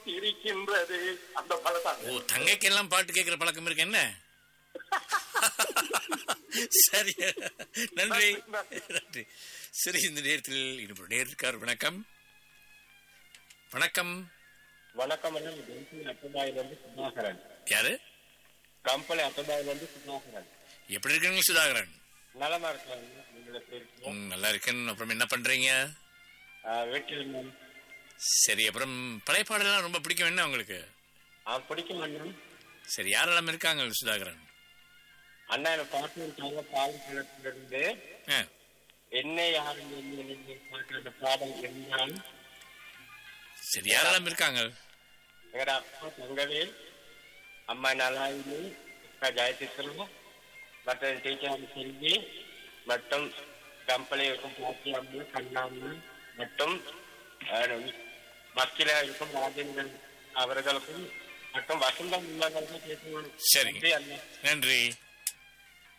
இருக்கின்றது அந்த பழத்தாங்க ஓ தங்கைக்கெல்லாம் பாட்டு கேட்கிற பழக்கம் இருக்கு என்ன சரி நன்றி நன்றி சரி இந்த நேரத்தில் இன்னொரு நேர் இருக்கார் வணக்கம் வணக்கம் வணக்கம் அண்ணா அத்தபாயிலிருந்து சுதாகரன் யாரு கம்பளி அத்தபாயிலிருந்து சுதாகரன் எப்படி இருக்கீங்க சுதாகரன் நலமா இருக்காங்க நீங்க எப்படி இருக்கீங்க ம், நல்லா இருக்கேன் அப்புறம் என்ன பண்றீங்க ஆஹ் வீட்டில் நான் சரி அப்புறம் பழைய பாடலாம் ரொம்ப பிடிக்கும் என்ன உங்களுக்கு ஆஹ் பிடிக்கும் அண்ணா சரி யாரெல்லாம் இருக்காங்க சுதாகரன் அண்ணா எனக்கு பாட்டு இருக்காங்க பால் இருந்து ஆ, என்ன யாரும் என்ன நீங்க பாட்டு அந்த பாடல் என்னால் சரி யாரெல்லாம் இருக்காங்க எங்கட அப்பா தங்கவேல் அம்மா நலாயினி அக்கா ஜெயதி செல்வம் மற்றும் டீச்சர் செல்வி மற்றும் கம்பளி இருக்கும் பாட்டி அம்மா கண்ணாம்மா மற்றும் மக்கில இருக்கும் ராஜேந்திரன் அவர்களுக்கும் மற்றும் வசந்தம் உள்ளவர்களுக்கும் பேசுவோம் சரி. நன்றி அண்ணா நன்றி